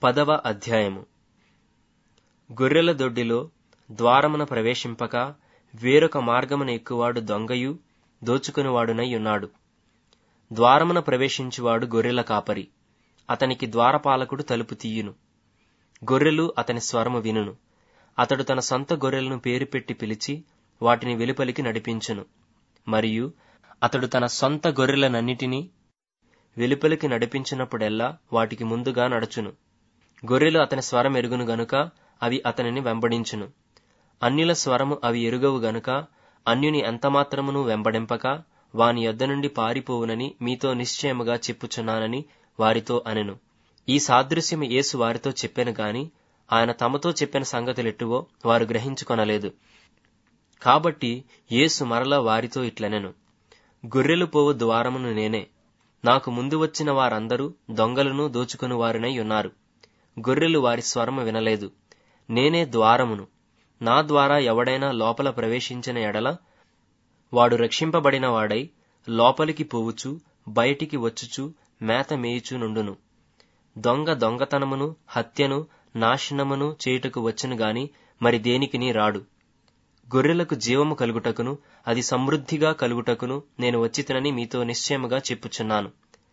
పదవ అధ్యాయము గొర్రెల దొడ్డిలో ద్వారమున ప్రవేశింపక వేరొక మార్గమున ఎక్కువాడు దొంగయు దోచుకునివాడునై ఉన్నాడు ద్వారమున ప్రవేశించువాడు గొర్రెల కాపరి అతనికి ద్వారపాలకుడు తలుపు తీయును గొర్రెలు అతని స్వరము వినును అతడు తన సొంత గొర్రెలను పేరు పెట్టి పిలిచి వాటిని వెలుపలికి నడిపించును మరియు అతడు తన సొంత గొర్రెలనన్నిటినీ వెలుపలికి నడిపించినప్పుడెల్లా వాటికి ముందుగా నడుచును గొర్రెలు అతని స్వరం ఎరుగును గనుక అవి అతనిని వెంబడించును అన్యుల స్వరము అవి ఎరుగవు గనుక అన్యుని ఎంతమాత్రమును వెంబడింపక వాని యొద్ద నుండి పారిపోవునని మీతో నిశ్చయముగా చెప్పుచున్నానని వారితో అనెను ఈ సాదృశ్యము యేసు వారితో చెప్పెను గాని ఆయన తమతో చెప్పిన సంగతులెట్టువో వారు గ్రహించుకొనలేదు కాబట్టి యేసు మరలా వారితో ఇట్లనెను గొర్రెలు పోవు ద్వారమును నేనే నాకు ముందు వచ్చిన వారందరూ దొంగలను దోచుకుని వారినై ఉన్నారు గొర్రెలు వారి స్వరము వినలేదు నేనే ద్వారమును నా ద్వారా ఎవడైనా లోపల ప్రవేశించిన ఎడల వాడు రక్షింపబడిన వాడై లోపలికి పోవుచు బయటికి వచ్చుచు మేత మేయుచు నుండును దొంగ దొంగతనమును హత్యను నాశనమును చేయుటకు వచ్చును గాని మరి దేనికిని రాడు గొర్రెలకు జీవము కలుగుటకును అది సమృద్ధిగా కలుగుటకును నేను వచ్చితనని మీతో నిశ్చయముగా చెప్పుచున్నాను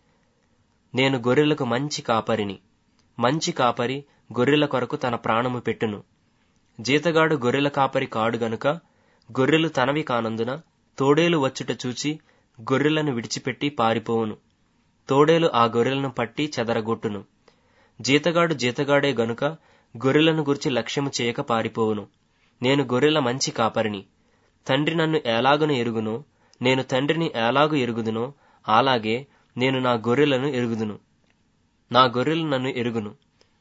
నేను గొర్రెలకు మంచి కాపరిని మంచి కాపరి గొర్రెల కొరకు తన ప్రాణము పెట్టును జీతగాడు గొర్రెల కాపరి కాడు గనుక గొర్రెలు తనవి కానందున తోడేలు వచ్చుట చూచి గొర్రెలను విడిచిపెట్టి పారిపోవును తోడేలు ఆ గొర్రెలను పట్టి చెదరగొట్టును జీతగాడు జీతగాడే గనుక గొర్రెలను గురించి లక్ష్యము చేయక పారిపోవును నేను గొర్రెల మంచి కాపరిని తండ్రి నన్ను ఎలాగును ఎరుగునో నేను తండ్రిని ఎలాగు ఎరుగుదునో అలాగే నేను నా గొర్రెలను ఎరుగుదును నా గొర్రెలు నన్ను ఎరుగును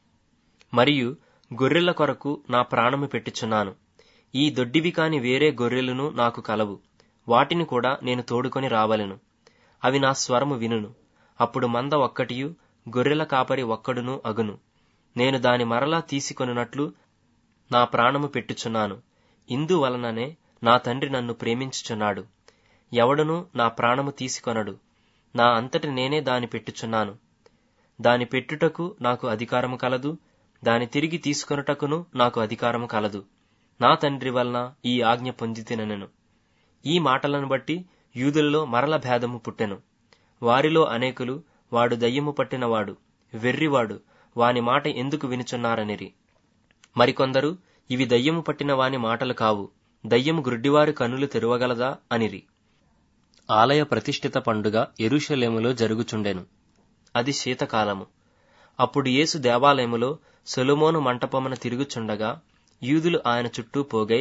మరియు గొర్రెల కొరకు నా ప్రాణము పెట్టుచున్నాను ఈ దొడ్డివి కాని వేరే గొర్రెలను నాకు కలవు వాటిని కూడా నేను తోడుకొని రావలెను అవి నా స్వరము వినును అప్పుడు మంద ఒక్కటియు గొర్రెల కాపరి ఒక్కడును అగును నేను దాని మరలా తీసుకొనున్నట్లు నా ప్రాణము పెట్టుచున్నాను ఇందువలననే నా తండ్రి నన్ను ప్రేమించుచున్నాడు ఎవడును నా ప్రాణము తీసుకొనడు నా అంతటి నేనే దాని పెట్టుచున్నాను దాని పెట్టుటకు నాకు అధికారము కలదు దాని తిరిగి తీసుకొనుటకును నాకు అధికారము కలదు నా తండ్రి వలన ఈ ఆజ్ఞ పొందితినెను ఈ మాటలను బట్టి యూదులలో మరల భేదము పుట్టెను వారిలో అనేకులు వాడు దయ్యము పట్టినవాడు వెర్రివాడు వాని మాట ఎందుకు వినుచున్నారనిరి మరికొందరు ఇవి దయ్యము పట్టిన వాని మాటలు కావు దయ్యము గుడ్డివారి కన్నులు తెరవగలదా అనిరి ఆలయ ప్రతిష్ఠిత పండుగ ఎరుషలేములో జరుగుచుండెను అది శీతకాలము అప్పుడు యేసు దేవాలయములో సొలొమోను మంటపమున తిరుగుచుండగా యూదులు ఆయన చుట్టూ పోగై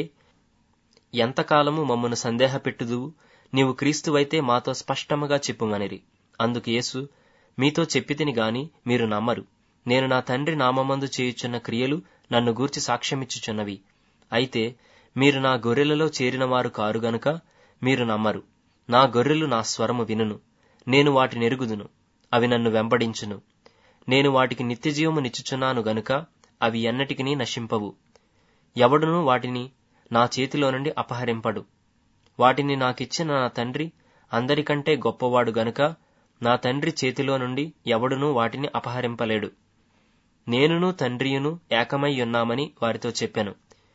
ఎంతకాలము మమ్మను సందేహపెట్టుదువు నీవు క్రీస్తువైతే మాతో స్పష్టముగా చెప్పుమనిరి అందుకు యేసు మీతో చెప్పితిని గాని మీరు నమ్మరు నేను నా తండ్రి నామమందు చేయుచున్న క్రియలు నన్ను గూర్చి సాక్ష్యమిచ్చుచున్నవి అయితే మీరు నా గొర్రెలలో చేరినవారు కారు గనుక మీరు నమ్మరు నా గొర్రెలు నా స్వరము వినును నేను వాటిని ఎరుగుదును అవి నన్ను వెంబడించును నేను వాటికి నిత్యజీవము నిచ్చుచున్నాను గనుక అవి ఎన్నటికినీ నశింపవు ఎవడునూ వాటిని నా చేతిలో నుండి అపహరింపడు వాటిని నాకిచ్చిన నా తండ్రి అందరికంటే గొప్పవాడు గనుక నా తండ్రి చేతిలో నుండి ఎవడునూ వాటిని అపహరింపలేడు నేనును తండ్రియును ఏకమై ఉన్నామని వారితో చెప్పాను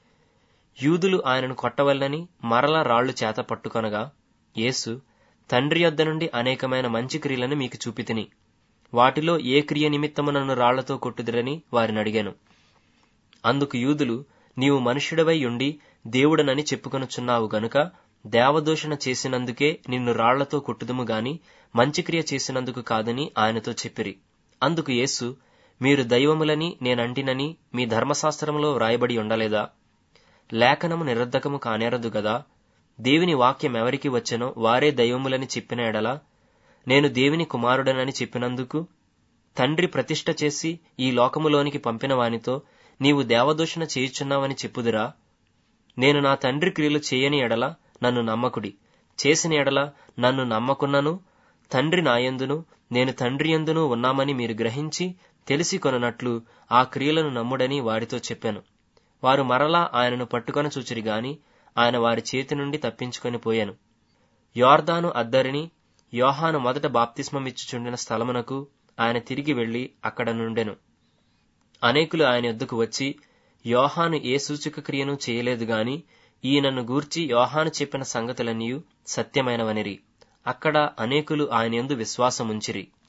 యూదులు ఆయనను కొట్టవల్లని మరల రాళ్లు చేత పట్టుకొనగా యేసు తండ్రి యొద్ద నుండి అనేకమైన మంచి క్రియలను మీకు చూపితిని వాటిలో ఏ క్రియ నిమిత్తము నన్ను రాళ్లతో కొట్టుదిరని వారిని అడిగాను అందుకు యూదులు నీవు మనుష్యుడవై ఉండి దేవుడనని చెప్పుకొనుచున్నావు గనుక దేవదూషణ చేసినందుకే నిన్ను రాళ్లతో కొట్టుదుము గాని మంచి క్రియ చేసినందుకు కాదని ఆయనతో చెప్పిరి అందుకు యేసు మీరు దైవములని నేనంటినని మీ ధర్మశాస్త్రంలో వ్రాయబడి ఉండలేదా లేఖనము నిరర్ధకము కానేరదు గదా దేవుని వాక్యం ఎవరికి వచ్చెనో వారే దైవములని చెప్పిన ఎడల నేను దేవుని కుమారుడనని చెప్పినందుకు తండ్రి ప్రతిష్ట చేసి ఈ లోకములోనికి పంపిన వానితో నీవు దేవదూషణ చేయుచున్నావని చెప్పుదురా నేను నా తండ్రి క్రియలు చేయని ఎడల నన్ను నమ్మకుడి చేసిన ఎడల నన్ను నమ్మకున్నను తండ్రి నాయందును నేను తండ్రి యందును ఉన్నామని మీరు గ్రహించి తెలిసి కొనున్నట్లు ఆ క్రియలను నమ్ముడని వారితో చెప్పాను వారు మరలా ఆయనను పట్టుకొని చూచిరి గాని ఆయన వారి చేతి నుండి తప్పించుకొని పోయాను యోర్దాను అద్దరిని యోహాను మొదట బాప్తిస్మమిచ్చుచుండిన స్థలమునకు ఆయన తిరిగి వెళ్లి అక్కడ నుండెను అనేకులు ఆయన యొద్దకు వచ్చి యోహాను ఏ సూచక క్రియను చేయలేదు గాని ఈయనను గూర్చి యోహాను చెప్పిన సంగతులన్నీ సత్యమైనవనిరి అక్కడ అనేకులు ఆయన యందు విశ్వాసముంచిరి